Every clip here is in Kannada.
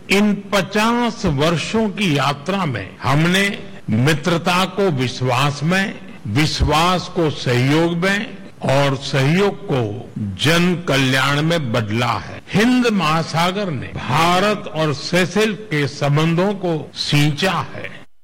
इन 50 वर्षों की यात्रा में हमने मित्रता को विश्वास में विश्वास को सहयोग में और सहयोग को जन कल्याण में बदला है हिंद महासागर ने भारत और सेसेल के संबंधों को सींचा है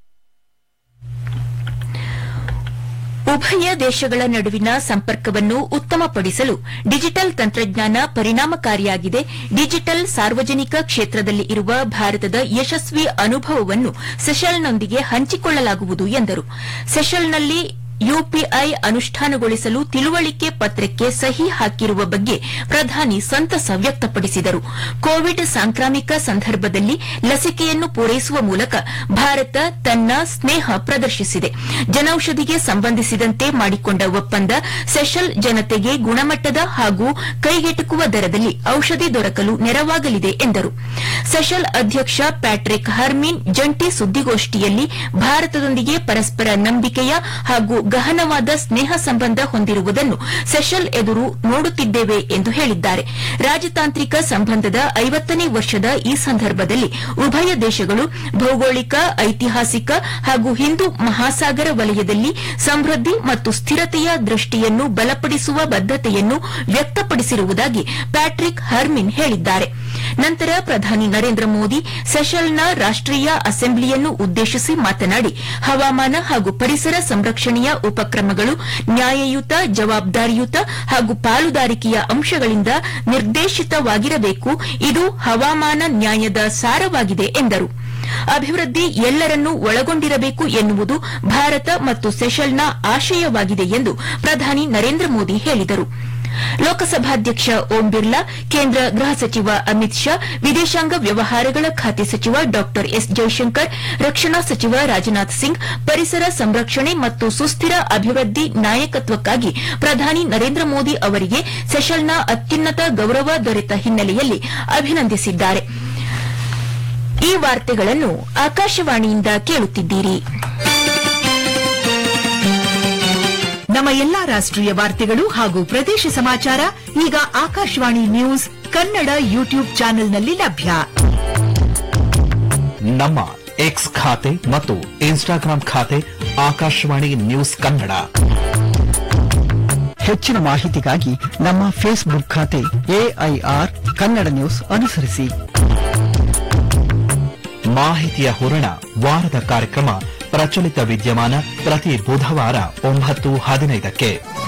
ಉಭಯ ದೇಶಗಳ ನಡುವಿನ ಸಂಪರ್ಕವನ್ನು ಉತ್ತಮಪಡಿಸಲು ಡಿಜಿಟಲ್ ತಂತ್ರಜ್ಞಾನ ಪರಿಣಾಮಕಾರಿಯಾಗಿದೆ ಡಿಜಿಟಲ್ ಸಾರ್ವಜನಿಕ ಕ್ಷೇತ್ರದಲ್ಲಿ ಇರುವ ಭಾರತದ ಯಶಸ್ವಿ ಅನುಭವವನ್ನು ಸೆಷಲ್ನೊಂದಿಗೆ ಹಂಚಿಕೊಳ್ಳಲಾಗುವುದು ಎಂದರು ಸೆಷಲ್ನಲ್ಲಿ ಯುಪಿಐ ಅನುಷ್ಠಾನಗೊಳಿಸಲು ತಿಳುವಳಿಕೆ ಪತ್ರಕ್ಕೆ ಸಹಿ ಹಾಕಿರುವ ಬಗ್ಗೆ ಪ್ರಧಾನಿ ಸಂತಸ ವ್ಯಕ್ತಪಡಿಸಿದರು ಕೋವಿಡ್ ಸಾಂಕ್ರಾಮಿಕ ಸಂದರ್ಭದಲ್ಲಿ ಲಸಿಕೆಯನ್ನು ಪೂರೈಸುವ ಮೂಲಕ ಭಾರತ ತನ್ನ ಸ್ನೇಹ ಪ್ರದರ್ಶಿಸಿದೆ ಜನೌಷಧಿಗೆ ಸಂಬಂಧಿಸಿದಂತೆ ಮಾಡಿಕೊಂಡ ಒಪ್ಪಂದ ಸೆಷಲ್ ಜನತೆಗೆ ಗುಣಮಟ್ಟದ ಹಾಗೂ ಕೈಗೆಟುಕುವ ದರದಲ್ಲಿ ಔಷಧಿ ದೊರಕಲು ನೆರವಾಗಲಿದೆ ಎಂದರು ಸೆಷಲ್ ಅಧ್ಯಕ್ಷ ಪ್ಯಾಟ್ರಿಕ್ ಹರ್ಮಿನ್ ಜಂಟಿ ಸುದ್ದಿಗೋಷ್ಠಿಯಲ್ಲಿ ಭಾರತದೊಂದಿಗೆ ಪರಸ್ಪರ ನಂಬಿಕೆಯ ಹಾಗೂ ಗಹನವಾದ ಸ್ನೇಹ ಸಂಬಂಧ ಹೊಂದಿರುವುದನ್ನು ಸೆಷಲ್ ಎದುರು ನೋಡುತ್ತಿದ್ದೇವೆ ಎಂದು ಹೇಳಿದ್ದಾರೆ ರಾಜತಾಂತ್ರಿಕ ಸಂಬಂಧದ ಐವತ್ತನೇ ವರ್ಷದ ಈ ಸಂದರ್ಭದಲ್ಲಿ ಉಭಯ ದೇಶಗಳು ಭೌಗೋಳಿಕ ಐತಿಹಾಸಿಕ ಹಾಗೂ ಹಿಂದೂ ಮಹಾಸಾಗರ ವಲಯದಲ್ಲಿ ಸಮೃದ್ಧಿ ಮತ್ತು ಸ್ಥಿರತೆಯ ದೃಷ್ಟಿಯನ್ನು ಬಲಪಡಿಸುವ ಬದ್ದತೆಯನ್ನು ವ್ಯಕ್ತಪಡಿಸಿರುವುದಾಗಿ ಪ್ಯಾಟ್ರಿಕ್ ಹರ್ಮಿನ್ ಹೇಳಿದ್ದಾರೆ ನಂತರ ಪ್ರಧಾನಿ ನರೇಂದ್ರ ಮೋದಿ ಸೆಷಲ್ನ ರಾಷ್ಟೀಯ ಅಸೆಂಬ್ಲಿಯನ್ನು ಉದ್ದೇಶಿಸಿ ಮಾತನಾಡಿ ಹವಾಮಾನ ಹಾಗೂ ಪರಿಸರ ಸಂರಕ್ಷಣೆಯ ಉಪಕ್ರಮಗಳು ನ್ಯಾಯಯುತ ಜವಾಬ್ದಾರಿಯುತ ಹಾಗೂ ಪಾಲುದಾರಿಕೆಯ ಅಂಶಗಳಿಂದ ನಿರ್ದೇಶಿತವಾಗಿರಬೇಕು ಇದು ಹವಾಮಾನ ನ್ಯಾಯದ ಸಾರವಾಗಿದೆ ಎಂದರು ಅಭಿವೃದ್ಧಿ ಎಲ್ಲರನ್ನೂ ಒಳಗೊಂಡಿರಬೇಕು ಎನ್ನುವುದು ಭಾರತ ಮತ್ತು ಸೆಷಲ್ನ ಆಶಯವಾಗಿದೆ ಎಂದು ಪ್ರಧಾನಿ ನರೇಂದ್ರ ಮೋದಿ ಹೇಳಿದರು ಲೋಕಸಭಾಧ್ಯಕ್ಷ ಓಂ ಬಿರ್ಲಾ ಕೇಂದ್ರ ಗೃಹ ಸಚಿವ ಅಮಿತ್ ಶಾ ವಿದೇಶಾಂಗ ವ್ಯವಹಾರಗಳ ಖಾತೆ ಸಚಿವ ಡಾ ಎಸ್ ಜೈಶಂಕರ್ ರಕ್ಷಣಾ ಸಚಿವ ರಾಜನಾಥ್ ಸಿಂಗ್ ಪರಿಸರ ಸಂರಕ್ಷಣೆ ಮತ್ತು ಸುಸ್ಥಿರ ಅಭಿವೃದ್ಧಿ ನಾಯಕತ್ವಕ್ಕಾಗಿ ಪ್ರಧಾನಿ ನರೇಂದ್ರ ಮೋದಿ ಅವರಿಗೆ ಸೆಷಲ್ನ ಅತ್ಯುನ್ನತ ಗೌರವ ದೊರೆತ ಹಿನ್ನೆಲೆಯಲ್ಲಿ ಅಭಿನಂದಿಸಿದ್ದಾರೆ ಈ ವಾರ್ತೆಗಳನ್ನು ಆಕಾಶವಾಣಿಯಿಂದ ಕೇಳುತ್ತಿದ್ದೀರಿ ನಮ್ಮ ಎಲ್ಲಾ ರಾಷ್ಟ್ರೀಯ ವಾರ್ತೆಗಳು ಹಾಗೂ ಪ್ರದೇಶ ಸಮಾಚಾರ ಈಗ ಆಕಾಶವಾಣಿ ನ್ಯೂಸ್ ಕನ್ನಡ ಯೂಟ್ಯೂಬ್ ಚಾನೆಲ್ನಲ್ಲಿ ಲಭ್ಯ ನಮ್ಮ ಎಕ್ಸ್ ಖಾತೆ ಮತ್ತು ಇನ್ಸ್ಟಾಗ್ರಾಂ ಖಾತೆ ಆಕಾಶವಾಣಿ ನ್ಯೂಸ್ ಕನ್ನಡ ಹೆಚ್ಚಿನ ಮಾಹಿತಿಗಾಗಿ ನಮ್ಮ ಫೇಸ್ಬುಕ್ ಖಾತೆ ಎಐಆರ್ ಕನ್ನಡ ನ್ಯೂಸ್ ಅನುಸರಿಸಿ ಮಾಹಿತಿಯ ಹೂರಣ ವಾರದ ಕಾರ್ಯಕ್ರಮ ಪ್ರಚಲಿತ ವಿದ್ಯಮಾನ ಪ್ರತಿ ಬುಧವಾರ ಒಂಬತ್ತು ಹದಿನೈದಕ್ಕೆ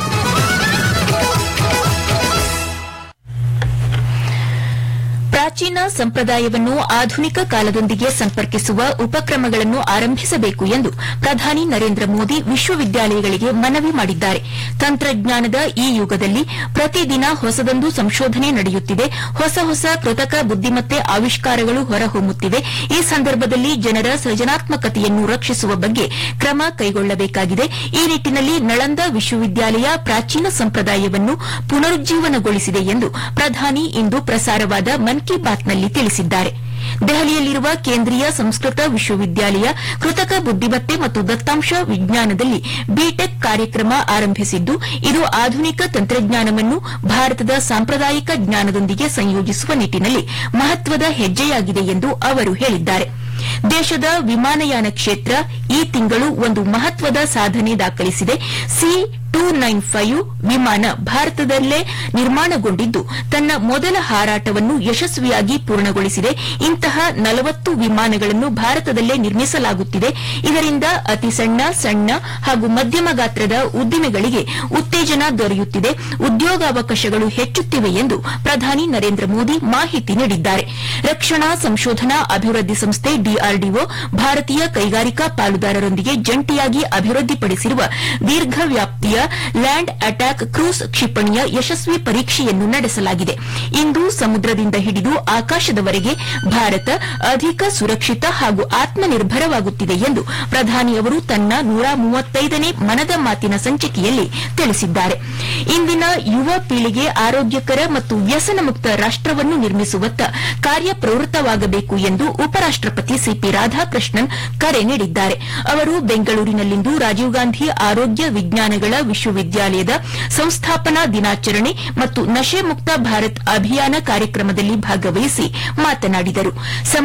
ಪ್ರಾಚೀನ ಸಂಪ್ರದಾಯವನ್ನು ಆಧುನಿಕ ಕಾಲದೊಂದಿಗೆ ಸಂಪರ್ಕಿಸುವ ಉಪಕ್ರಮಗಳನ್ನು ಆರಂಭಿಸಬೇಕು ಎಂದು ಪ್ರಧಾನಿ ನರೇಂದ್ರ ಮೋದಿ ವಿಶ್ವವಿದ್ಯಾಲಯಗಳಿಗೆ ಮನವಿ ಮಾಡಿದ್ದಾರೆ ತಂತ್ರಜ್ಞಾನದ ಈ ಯುಗದಲ್ಲಿ ಪ್ರತಿದಿನ ಹೊಸದೊಂದು ಸಂಶೋಧನೆ ನಡೆಯುತ್ತಿದೆ ಹೊಸ ಹೊಸ ಕೃತಕ ಬುದ್ದಿಮತ್ತೆ ಆವಿಷ್ಕಾರಗಳು ಹೊರಹೊಮ್ಮುತ್ತಿವೆ ಈ ಸಂದರ್ಭದಲ್ಲಿ ಜನರ ಸೃಜನಾತ್ಮಕತೆಯನ್ನು ರಕ್ಷಿಸುವ ಬಗ್ಗೆ ಕ್ರಮ ಕೈಗೊಳ್ಳಬೇಕಾಗಿದೆ ಈ ನಿಟ್ಟಿನಲ್ಲಿ ನಳಂದ ವಿಶ್ವವಿದ್ಯಾಲಯ ಪ್ರಾಚೀನ ಸಂಪ್ರದಾಯವನ್ನು ಪುನರುಜ್ಜೀವನಗೊಳಿಸಿದೆ ಎಂದು ಪ್ರಧಾನಿ ಇಂದು ಪ್ರಸಾರವಾದ ಮನ್ ಕಿ ಬಾತ್ನಲ್ಲಿ ತಿಳಿಸಿದ್ದಾರೆ ದೆಹಲಿಯಲ್ಲಿರುವ ಕೇಂದ್ರೀಯ ಸಂಸ್ಕೃತ ವಿಶ್ವವಿದ್ಯಾಲಯ ಕೃತಕ ಬುದ್ದಿಮತ್ತೆ ಮತ್ತು ದತ್ತಾಂಶ ವಿಜ್ಞಾನದಲ್ಲಿ ಬಿಟೆಕ್ ಕಾರ್ಯಕ್ರಮ ಆರಂಭಿಸಿದ್ದು ಇದು ಆಧುನಿಕ ತಂತ್ರಜ್ಞಾನವನ್ನು ಭಾರತದ ಸಾಂಪ್ರದಾಯಿಕ ಜ್ಞಾನದೊಂದಿಗೆ ಸಂಯೋಜಿಸುವ ನಿಟ್ಟಿನಲ್ಲಿ ಮಹತ್ವದ ಹೆಜ್ಜೆಯಾಗಿದೆ ಎಂದು ಅವರು ಹೇಳಿದ್ದಾರೆ ದೇಶದ ವಿಮಾನಯಾನ ಕ್ಷೇತ್ರ ಈ ತಿಂಗಳು ಒಂದು ಮಹತ್ವದ ಸಾಧನೆ ದಾಖಲಿಸಿದೆ ಸಿ ಟೂ ನೈನ್ ಫೈವ್ ವಿಮಾನ ಭಾರತದಲ್ಲೇ ನಿರ್ಮಾಣಗೊಂಡಿದ್ದು ತನ್ನ ಮೊದಲ ಹಾರಾಟವನ್ನು ಯಶಸ್ವಿಯಾಗಿ ಪೂರ್ಣಗೊಳಿಸಿದೆ ಇಂತಹ ನಲವತ್ತು ವಿಮಾನಗಳನ್ನು ಭಾರತದಲ್ಲೇ ನಿರ್ಮಿಸಲಾಗುತ್ತಿದೆ ಇದರಿಂದ ಅತಿ ಸಣ್ಣ ಸಣ್ಣ ಹಾಗೂ ಮಧ್ಯಮ ಗಾತ್ರದ ಉದ್ದಿಮೆಗಳಿಗೆ ಉತ್ತೇಜನ ದೊರೆಯುತ್ತಿದೆ ಉದ್ಯೋಗಾವಕಾಶಗಳು ಹೆಚ್ಚುತ್ತಿವೆ ಎಂದು ಪ್ರಧಾನಿ ನರೇಂದ್ರ ಮೋದಿ ಮಾಹಿತಿ ನೀಡಿದ್ದಾರೆ ರಕ್ಷಣಾ ಸಂಶೋಧನಾ ಅಭಿವೃದ್ಧಿ ಸಂಸ್ಥೆ ಡಿಆರ್ಡಿಒ ಭಾರತೀಯ ಕೈಗಾರಿಕಾ ಪಾಲುದಾರರೊಂದಿಗೆ ಜಂಟಿಯಾಗಿ ಅಭಿವೃದ್ಧಿಪಡಿಸಿರುವ ದೀರ್ಘವ್ಯಾಪ್ತಿಯ ಲ್ಯಾಂಡ್ ಅಟ್ಯಾಕ್ ಕ್ರೂಸ್ ಕ್ಷಿಪಣಿಯ ಯಶಸ್ವಿ ಪರೀಕ್ಷೆಯನ್ನು ನಡೆಸಲಾಗಿದೆ ಇಂದು ಸಮುದ್ರದಿಂದ ಹಿಡಿದು ಆಕಾಶದವರೆಗೆ ಭಾರತ ಅಧಿಕ ಸುರಕ್ಷಿತ ಹಾಗೂ ಆತ್ಮನಿರ್ಭರವಾಗುತ್ತಿದೆ ಎಂದು ಪ್ರಧಾನಿ ಅವರು ತನ್ನ ನೂರ ಮೂವತ್ತೈದನೇ ಮನದ ಮಾತಿನ ಸಂಚಿಕೆಯಲ್ಲಿ ತಿಳಿಸಿದ್ದಾರೆ ಇಂದಿನ ಯುವ ಪೀಳಿಗೆ ಆರೋಗ್ಯಕರ ಮತ್ತು ವ್ಯಸನ ಮುಕ್ತ ರಾಷ್ಟವನ್ನು ನಿರ್ಮಿಸುವತ್ತ ಕಾರ್ಯಪ್ರವೃತ್ತವಾಗಬೇಕು ಎಂದು ಉಪರಾಷ್ಟಪತಿ ಸಿಪಿ ರಾಧಾಕೃಷ್ಣನ್ ಕರೆ ನೀಡಿದ್ದಾರೆ ಅವರು ಬೆಂಗಳೂರಿನಲ್ಲಿಂದು ರಾಜೀವ್ ಗಾಂಧಿ ಆರೋಗ್ಯ ವಿಜ್ಞಾನಗಳ ವಿಶ್ವವಿದ್ಯಾಲಯದ ಸಂಸ್ಥಾಪನಾ ದಿನಾಚರಣೆ ಮತ್ತು ನಶೆ ಮುಕ್ತ ಭಾರತ್ ಅಭಿಯಾನ ಕಾರ್ಯಕ್ರಮದಲ್ಲಿ ಭಾಗವಹಿಸಿ ಮಾತನಾಡಿದರು